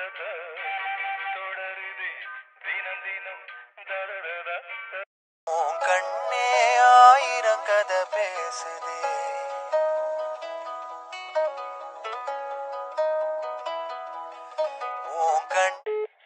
கதை தொடருதே தினம் தினம் தரரரா உன் கண்ணே ஆயிரம் கதை பேசுதே உன் கண்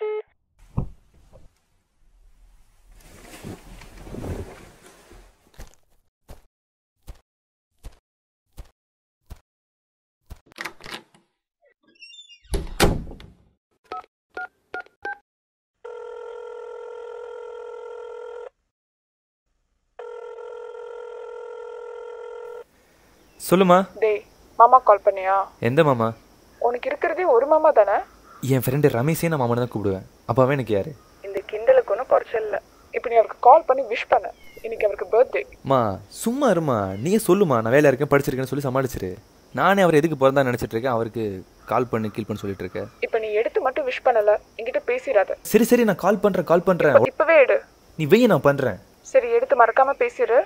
சொல்லுமா டேய் மாமா கால் பண்ணியா எந்த மாமா உனக்கு இருக்கிறதே ஒரு மாமா தானே என் ஃப்ரெண்டு ரமேஷே நான் மாமனை தான் கூப்பிடுவேன் அப்பாவே எனக்கு யாரு இந்த கிண்டலுக்கு ஒன்றும் குறைச்சல் இல்லை இப்போ நீ அவருக்கு கால் பண்ணி விஷ் பண்ண இன்னைக்கு அவருக்கு பர்த்டே மா சும்மா இருமா நீயே சொல்லுமா நான் வேலையா இருக்கேன் படிச்சிருக்கேன்னு சொல்லி சமாளிச்சிரு நானே அவர் எதுக்கு பிறந்தா நினைச்சிட்டு இருக்கேன் அவருக்கு கால் பண்ணி கீல் பண்ணி சொல்லிட்டு இருக்கேன் இப்போ நீ எடுத்து மட்டும் விஷ் பண்ணல என்கிட்ட பேசிடாத சரி சரி நான் கால் பண்றேன் கால் பண்றேன் இப்பவே எடு நீ வெய்ய நான் பண்றேன் சரி எடுத்து மறக்காம பேசிடு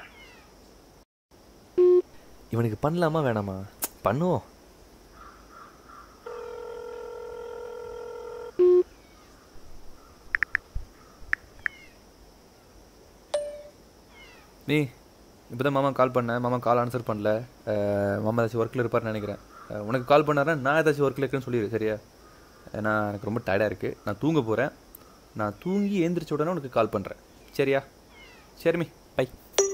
இவனுக்கு பண்ணலாமா வேணாமா பண்ணுவோம் நீ இப்போ தான் மாமா கால் பண்ணேன் மாமா கால் ஆன்சர் பண்ணல அஹ் மாமா ஏதாச்சும் ஒர்க்கில் இருப்பார்னு நினைக்கிறேன் அஹ் உனக்கு கால் பண்ணாரா நான் ஏதாச்சும் ஒர்க்கில் இருக்கேன்னு சொல்லிடு சரியா ஏன்னா எனக்கு ரொம்ப டயர்டாக இருக்குது நான் தூங்க போகிறேன் நான் தூங்கி எழுந்திரிச்ச உடனே உனக்கு கால் பண்ணுறேன் சரியா சரிமி பை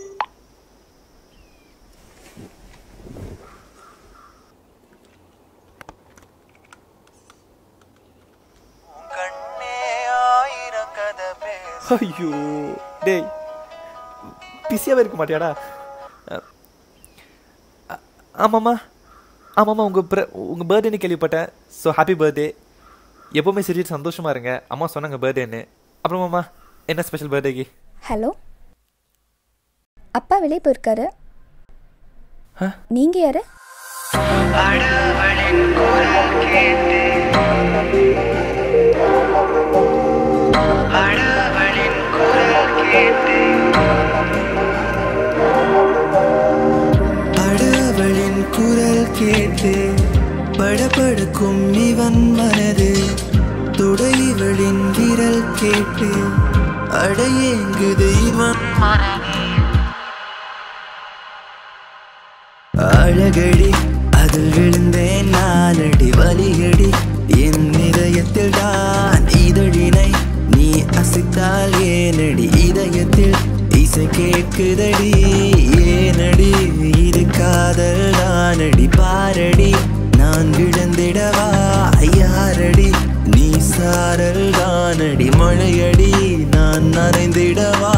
உன் கண்ணே ஆயிரம் கதை பேசு ஐயோ டேய் பிஸியாகவே இருக்க மாட்டியாடா அ- அ- ஆமாம்மா ஆமாம்மா உங்கள் பிர உங்கள் பர்த்டேன்னு கேள்விப்பட்டேன் ஸோ ஹாப்பி பர்த்டே எப்போவுமே சிரிச்சு சந்தோஷமாக இருங்க அம்மா சொன்னாங்க பர்த்டேன்னு அப்புறமாம்மா என்ன ஸ்பெஷல் பர்த்டேக்கு ஹலோ அப்பா வெளியே போயிருக்காரு ஆ? நீங்க யாரு அடவளின் குரல் கேட்டு படபடக்கும் இவன் மனது துடைவளின் விரல் கேட்டு அடையேங்குது இவன் அழகடி அதில் விழுந்தேன் நானடி வலிகடி என் இதயத்தில் தான் இதழினை நீ அசைத்தால் ஏனடி இதயத்தில் இசை கேட்குதடி ஏனடி இது காதல் தானடி பாரடி நான் விழுந்திடவா யாரடி நீ சாரல் தானடி மழையடி நான் நனைந்திடவா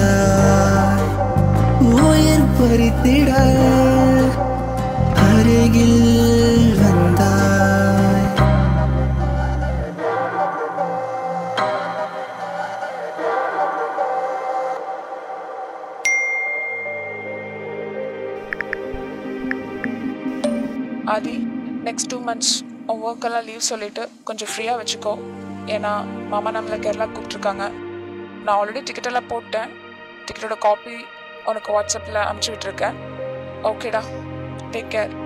வந்தாய் உயிர் பறித்திட அருகில் வந்தாய் ஆதி நெக்ஸ்ட் டூ மந்த்ஸ் உன் ஒர்க்கெல்லாம் லீவ் சொல்லிட்டு கொஞ்சம் ஃப்ரீயாக வச்சுக்கோ ஏன்னா மாமா நம்மளை கேரளா கூப்பிட்ருக்காங்க நான் ஆல்ரெடி டிக்கெட்டெல்லாம் போட்டேன் டிக்கெட்டோட காப்பி உனக்கு வாட்ஸ்அப்பில் அனுப்பிச்சி விட்ருக்கேன் ஓகேடா டேக் கேர்